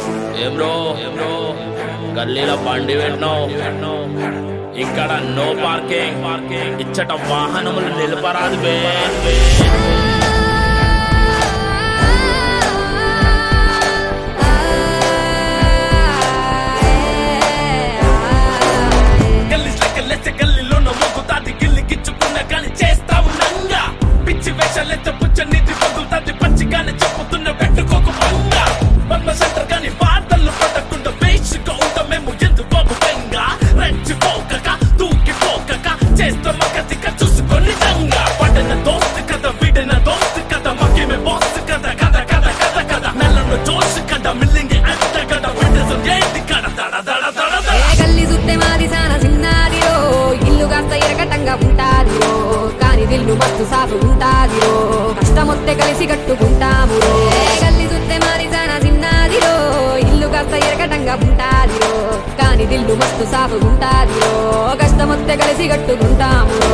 ఏం బ్రో ఏం బ్రో గల్లీలో బండి పెట్టినావు ఇక్కడ నో పార్కింగ్ పార్కింగ్ ఇచ్చట వాహనములు నిలపరాదు బే గల్లీస్ లెక్క లెచ్చ గల్లీలో మోగుతాది గిల్లి గిచ్చుకున్న కానీ చేస్తావు నంగా పిచ్చి వేషాలెచ్చ పుచ్చ నీటి పగులుతాది పచ్చిగానే చెప్పుతున్న పెట్టుకోకు పంగా పద్మ సెంటర్ కానీ వార్తలు పడకుండా వేసుగా ఉంటాం మేము ఎందుకు బాబు బెంగా రెచ్చిపోకక దూకిపోకక చేస్తాం కతిక చూసుకొని దంగా పడిన దోస్తు కథ విడిన దోస్తు కథ మకేమే బోస్తు కథ కథ కథ కథ కథ నెలను జోష్ కథ మిల్లింగి అంత కథ విడసం ఏంటి కథ దడ దడ దడ దడ ఏ గల్లి సుత్తే మాది సాన సిన్నాదిరో ఇల్లు కాస్త ఎరగటంగా ఉంటాదిరో కాని దిల్లు మస్తు సాఫు ఉంటాదిరో కష్టమొత్తే కలిసి కట్టుకుంటామురో ఏ గల్లి సుత్తే మాది సాన సిన్నాదిరో ఇల్లు కాస్త ఎరగటంగా ఉంటాదిరో కాని దిల్లు మస్తు సాఫు ఉంటాదిరో కష్టమొత్తే కలిసి కట్టుకుంటామురో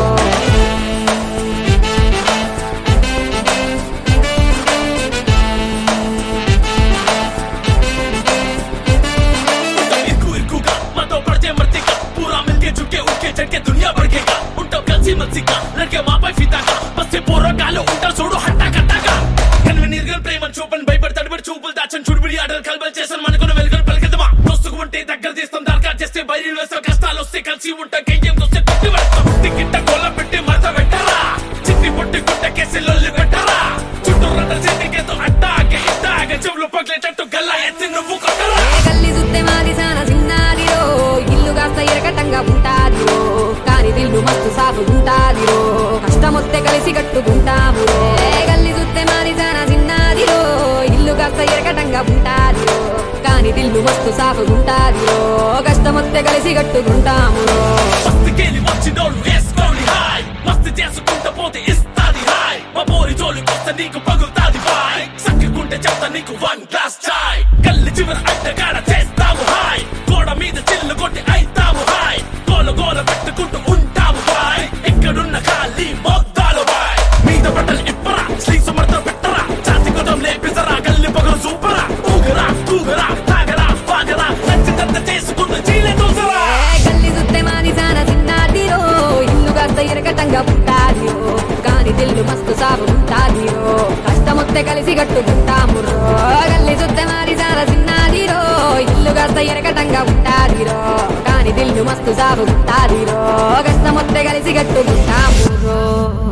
इरकू इरकू का मतो पड़ते मरते का पूरा मिलके झुके उठके चढ़के दुनिया भड़केगा उल्टा కలిసి మత్సిక నడికే మాపై ఫితాగా బస్తే పోరగాళ్ళు ఉంటారు చూడు హట్టా కట్టాగా కన్వి నిర్గల్ ప్రేమను చూపని భయపడి తడిబడి చూపులు దాచని చుడిబిడి ఆటలు కలబలు చేసాను మనకున్న వెలుగులు పలికెదమా దోస్తుకు ఉంటే దగ్గర తీస్తాం దరఖాస్తు చేస్తే బయలు వేస్తాం కష్టాలు వస్తే కలిసి ఉంటాం కయ్యం వస్తే కొట్టి పెడతాం టికెట్ గోల పెట్టి మరత పెట్టారా చిట్టి పుట్టి గుట్ట కేసి లొల్లి పెట్టారా చుట్టూ రంట చేతికేతో అట్టాగే ఇట్టాగే చెవులు పగిలేటట్టు గల్లా ఎత్తి నువ్వు కొట్టరా ఏ గల్లి సుత్తే మాది సాన సిన్నాదిరో ఇల్లు కాస్త ఎరగటంగా ఉంటాదిరో కాని దిల్లు మస్తు సాఫు ఉంటాదిరో కష్టమొత్తే కలిసి కట్టుకుంటామురో ఏ గల్లి సుత్తే మాది సాన సిన్నాదిరో ఇల్లు కాస్త ఎరగటంగా ఉంటాదిరో కాని దిల్లు మస్తు సాఫు ఉంటాదిరో కష్టమొత్తే కలిసి కట్టుకుంటామురో మస్తికెళ్ళి వచ్చినోళ్ళు వేసుకోండి హాయ్ మస్తి చేసుకుంటా పోతే ఇస్తాది హాయ్ మా పోరి జోలి కొత్త నీకు పగులుతాది బాయ్ సక్కుకుంటే చెప్తా నీకు వన్ గ్లాస్ చాయ్ కల్లి చివర అడ్డగాడ చేస్తాము హాయ్ గోడ మీద చిల్లు కొట్టి అయితాము హాయ్ గోల గోల పెట్టుకుంటూ ఉంటాము బాయ్ ఇక్కడున్న ఖాళీ మొత్తాలు బాయ్ మీద బట్టలు ఇప్పరా శ్రీ సమర్థ పెట్టరా జాతి కొదం లేపిసరా గల్లి పొగలు సూపరా ఊగరా తూగరా తాగరా వాగరా నచ్చినంత చేసుకుంటూ చీలే దూసరా ఏ గల్లి సుత్తే మాది సాన సిన్నాదిరో ఇల్లు కాస్త ఎరగటంగా ఉంటాదిరో కాని దిల్లు మస్తు సాగు ఉంటాదిరో కష్టమొత్తే కలిసి కట్టుకుంటామురో గల్లి సుత్తే మాది సాన సిన్నాదిరో ఇల్లు కాస్త ఎరగటంగా ఉంటాదిరో కాని దిల్లు మస్తు సాగు ఉంటాదిరో కష్టమొత్తే కలిసి కట్టుకుంటామురో